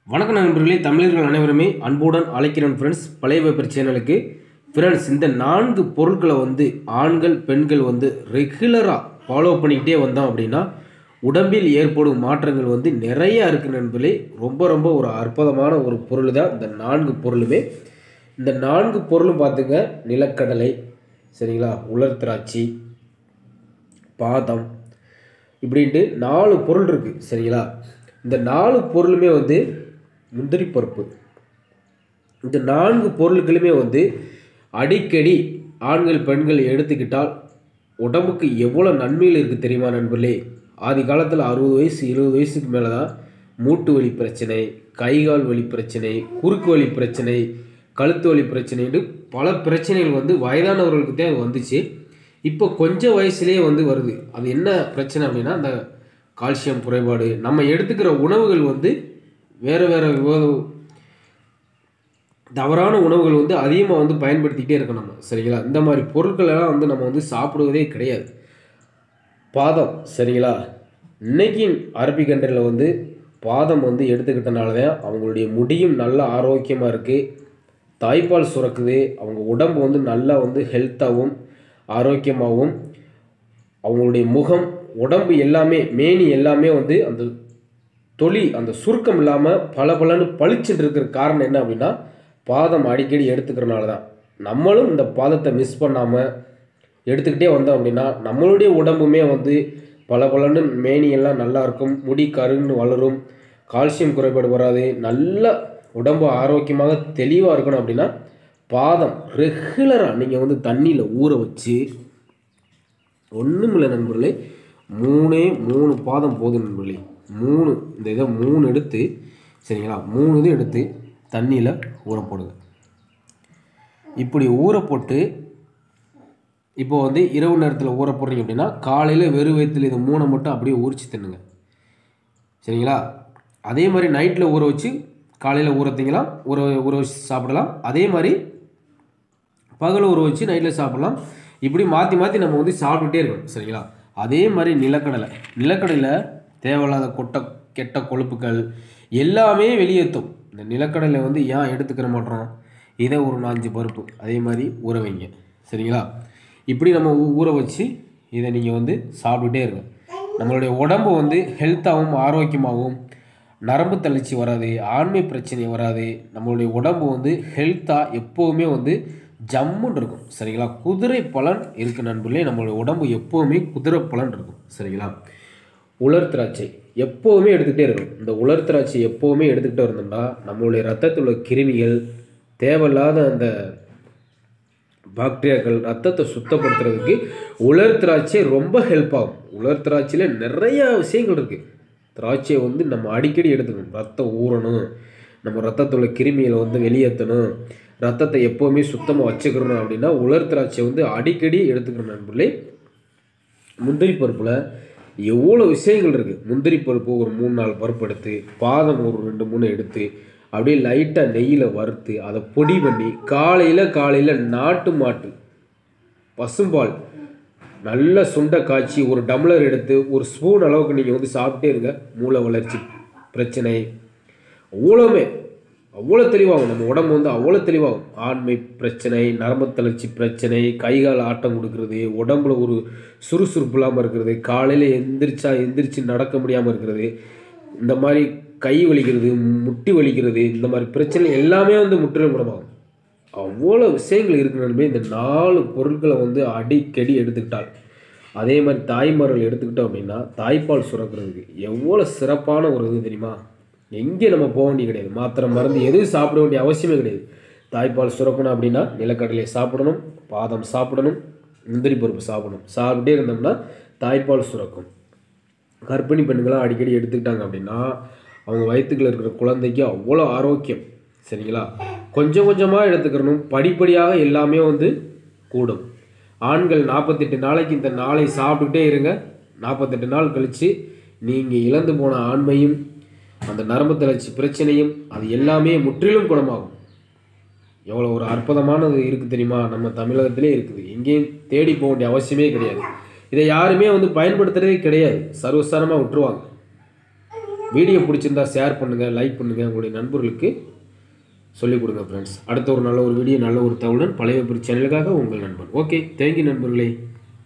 வணக்கம் நண்பர்களே தமிழர்கள் அனைவருமே அன்புடன் அழைக்கிறேன் ஃப்ரெண்ட்ஸ் பழைய பேப்பர் சேனலுக்கு ஃப்ரெண்ட்ஸ் இந்த நான்கு பொருட்களை வந்து ஆண்கள் பெண்கள் வந்து ரெகுலராக ஃபாலோ பண்ணிக்கிட்டே வந்தோம் அப்படின்னா உடம்பில் ஏற்படும் மாற்றங்கள் வந்து நிறைய இருக்கு நண்பர்களே ரொம்ப ரொம்ப ஒரு அற்புதமான ஒரு பொருள் தான் இந்த நான்கு பொருளுமே இந்த நான்கு பொருளும் பார்த்துங்க நிலக்கடலை சரிங்களா உலர் திராட்சை பாதம் இப்படின்ட்டு நாலு பொருள் இருக்குது சரிங்களா இந்த நாலு பொருளுமே வந்து முந்திரி பருப்பு இந்த நான்கு பொருட்களுமே வந்து அடிக்கடி ஆண்கள் பெண்கள் எடுத்துக்கிட்டால் உடம்புக்கு எவ்வளோ நன்மைகள் இருக்குது தெரியுமா நண்பர்களே ஆதி காலத்தில் அறுபது வயசு இருபது வயசுக்கு மேலே தான் மூட்டு வலி பிரச்சனை கைகால் வலி பிரச்சனை குறுக்கு வலி பிரச்சனை கழுத்து வலி பிரச்சனைன்னு பல பிரச்சனைகள் வந்து வயதானவர்களுக்கு தான் அது வந்துச்சு இப்போ கொஞ்சம் வயசுலேயே வந்து வருது அது என்ன பிரச்சனை அப்படின்னா அந்த கால்சியம் குறைபாடு நம்ம எடுத்துக்கிற உணவுகள் வந்து வேறு வேறு தவறான உணவுகள் வந்து அதிகமாக வந்து பயன்படுத்திக்கிட்டே இருக்கோம் நம்ம சரிங்களா இந்த மாதிரி பொருட்கள் எல்லாம் வந்து நம்ம வந்து சாப்பிடுவதே கிடையாது பாதம் சரிங்களா இன்னைக்கு அரபிக்கண்டரில் வந்து பாதம் வந்து எடுத்துக்கிட்டனால தான் அவங்களுடைய முடியும் நல்ல ஆரோக்கியமாக இருக்குது தாய்ப்பால் சுரக்குது அவங்க உடம்பு வந்து நல்லா வந்து ஹெல்த்தாகவும் ஆரோக்கியமாகவும் அவங்களுடைய முகம் உடம்பு எல்லாமே மேனி எல்லாமே வந்து அந்த தொலி அந்த சுருக்கம் இல்லாமல் பல பலன்னு பளிச்சுட்டு இருக்கிற காரணம் என்ன அப்படின்னா பாதம் அடிக்கடி எடுத்துக்கிறனால தான் நம்மளும் இந்த பாதத்தை மிஸ் பண்ணாமல் எடுத்துக்கிட்டே வந்தோம் அப்படின்னா நம்மளுடைய உடம்புமே வந்து பல பலன்னு மேனி எல்லாம் நல்லா இருக்கும் முடி கருன்னு வளரும் கால்சியம் குறைபாடு வராது நல்ல உடம்பு ஆரோக்கியமாக தெளிவாக இருக்கணும் அப்படின்னா பாதம் ரெகுலராக நீங்கள் வந்து தண்ணியில் ஊற வச்சு ஒன்றும் இல்லை நண்பர்களே மூணே மூணு பாதம் போதும் நண்பர்களே மூணு இந்த இதை மூணு எடுத்து சரிங்களா மூணு இது எடுத்து தண்ணியில் ஊற போடுங்க இப்படி ஊற போட்டு இப்போ வந்து இரவு நேரத்தில் ஊற போடுறீங்க அப்படின்னா காலையில் வெறும் வயிற்றுல இதை மூணை மட்டும் அப்படியே உரிச்சு தின்னுங்க சரிங்களா அதே மாதிரி நைட்டில் ஊற வச்சு காலையில் ஊற திங்கலாம் ஊற ஊற வச்சு சாப்பிடலாம் அதே மாதிரி பகல் ஊற வச்சு நைட்டில் சாப்பிடலாம் இப்படி மாற்றி மாற்றி நம்ம வந்து சாப்பிட்டுட்டே இருக்கணும் சரிங்களா அதே மாதிரி நிலக்கடலை நிலக்கடலை தேவையில்லாத கொட்டை கெட்ட கொழுப்புகள் எல்லாமே வெளியேற்றும் இந்த நிலக்கடலை வந்து ஏன் எடுத்துக்கிற மாட்டோம் இதை ஒரு நாலஞ்சு பருப்பு அதே மாதிரி ஊற வைங்க சரிங்களா இப்படி நம்ம ஊ- ஊற வச்சு இதை நீங்கள் வந்து சாப்பிட்டுட்டே இருங்க நம்மளுடைய உடம்பு வந்து ஹெல்த்தாகவும் ஆரோக்கியமாகவும் நரம்பு தளர்ச்சி வராது ஆண்மை பிரச்சனை வராது நம்மளுடைய உடம்பு வந்து ஹெல்த்தாக எப்போவுமே வந்து ஜம்முன்னு இருக்கும் சரிங்களா குதிரை பலன் இருக்கு நண்பர்களே நம்மளுடைய உடம்பு எப்போவுமே குதிரை பலன் இருக்கும் சரிங்களா உலர் திராட்சை எப்போவுமே எடுத்துக்கிட்டே இருக்கணும் இந்த உலர் திராட்சை எப்போவுமே எடுத்துக்கிட்டே இருந்தோம்னா நம்மளுடைய ரத்தத்தில் உள்ள கிருமிகள் தேவையில்லாத அந்த பாக்டீரியாக்கள் ரத்தத்தை சுத்தப்படுத்துறதுக்கு உலர் திராட்சை ரொம்ப ஹெல்ப் ஆகும் உலர் திராட்சையில் நிறைய விஷயங்கள் இருக்குது திராட்சையை வந்து நம்ம அடிக்கடி எடுத்துக்கணும் ரத்தம் ஊறணும் நம்ம ரத்தத்தில் உள்ள கிருமிகளை வந்து வெளியேற்றணும் ரத்தத்தை எப்போவுமே சுத்தமாக வச்சுக்கிறணும் அப்படின்னா உலர் திராட்சை வந்து அடிக்கடி எடுத்துக்கணும் நண்பர்களே முந்திரி பருப்பில் எவ்வளோ விஷயங்கள் இருக்குது முந்திரி பருப்பு ஒரு மூணு நாலு பருப்பு எடுத்து பாதம் ஒரு ரெண்டு மூணு எடுத்து அப்படியே லைட்டாக நெய்யில் வறுத்து அதை பொடி பண்ணி காலையில் காலையில் நாட்டு மாட்டு பசும்பால் நல்ல சுண்டை காய்ச்சி ஒரு டம்ளர் எடுத்து ஒரு ஸ்பூன் அளவுக்கு நீங்கள் வந்து சாப்பிட்டே இருங்க மூளை வளர்ச்சி பிரச்சனை அவ்வளோமே அவ்வளோ தெளிவாகும் நம்ம உடம்பு வந்து அவ்வளோ தெளிவாகும் ஆண்மை பிரச்சனை நரம்பு தளர்ச்சி பிரச்சனை கைகால் ஆட்டம் கொடுக்கறது உடம்புல ஒரு சுறுசுறுப்பு இல்லாமல் இருக்கிறது காலையில் எந்திரிச்சா எந்திரிச்சு நடக்க முடியாமல் இருக்கிறது இந்த மாதிரி கை வலிக்கிறது முட்டி வலிக்கிறது இந்த மாதிரி பிரச்சனை எல்லாமே வந்து முற்றிலும் குணமாகும் அவ்வளோ விஷயங்கள் இருக்கணுமே இந்த நாலு பொருட்களை வந்து அடிக்கடி எடுத்துக்கிட்டால் அதே மாதிரி தாய்மார்கள் எடுத்துக்கிட்டோம் அப்படின்னா தாய்ப்பால் சுரக்கிறதுக்கு எவ்வளோ சிறப்பான ஒரு இது தெரியுமா எங்கே நம்ம போக வேண்டிய கிடையாது மாத்திரை மருந்து எதுவும் சாப்பிட வேண்டிய அவசியமே கிடையாது தாய்ப்பால் சுரக்கணும் அப்படின்னா நிலக்கடலையை சாப்பிடணும் பாதம் சாப்பிடணும் முந்திரி பருப்பு சாப்பிடணும் சாப்பிட்டே இருந்தோம்னா தாய்ப்பால் சுரக்கும் கர்ப்பிணி பெண்களாம் அடிக்கடி எடுத்துக்கிட்டாங்க அப்படின்னா அவங்க வயிற்றுக்குள்ள இருக்கிற குழந்தைக்கு அவ்வளோ ஆரோக்கியம் சரிங்களா கொஞ்சம் கொஞ்சமாக எடுத்துக்கிறணும் படிப்படியாக எல்லாமே வந்து கூடும் ஆண்கள் நாற்பத்தெட்டு நாளைக்கு இந்த நாளை சாப்பிட்டுட்டே இருங்க நாற்பத்தெட்டு நாள் கழித்து நீங்கள் இழந்து போன ஆண்மையும் அந்த நரம்பு தளர்ச்சி பிரச்சனையும் அது எல்லாமே முற்றிலும் குணமாகும் எவ்வளோ ஒரு அற்புதமானது இருக்குது தெரியுமா நம்ம தமிழகத்திலே இருக்குது எங்கேயும் தேடி போக வேண்டிய அவசியமே கிடையாது இதை யாருமே வந்து பயன்படுத்துறதே கிடையாது சர்வசாரமாக விட்டுருவாங்க வீடியோ பிடிச்சிருந்தா ஷேர் பண்ணுங்கள் லைக் பண்ணுங்கள் உங்களுடைய நண்பர்களுக்கு சொல்லிக் கொடுங்க ஃப்ரெண்ட்ஸ் அடுத்த ஒரு நல்ல ஒரு வீடியோ நல்ல ஒரு தகவலுடன் பழைய சேனலுக்காக உங்கள் நண்பன் ஓகே தேங்க்யூ நண்பர்களே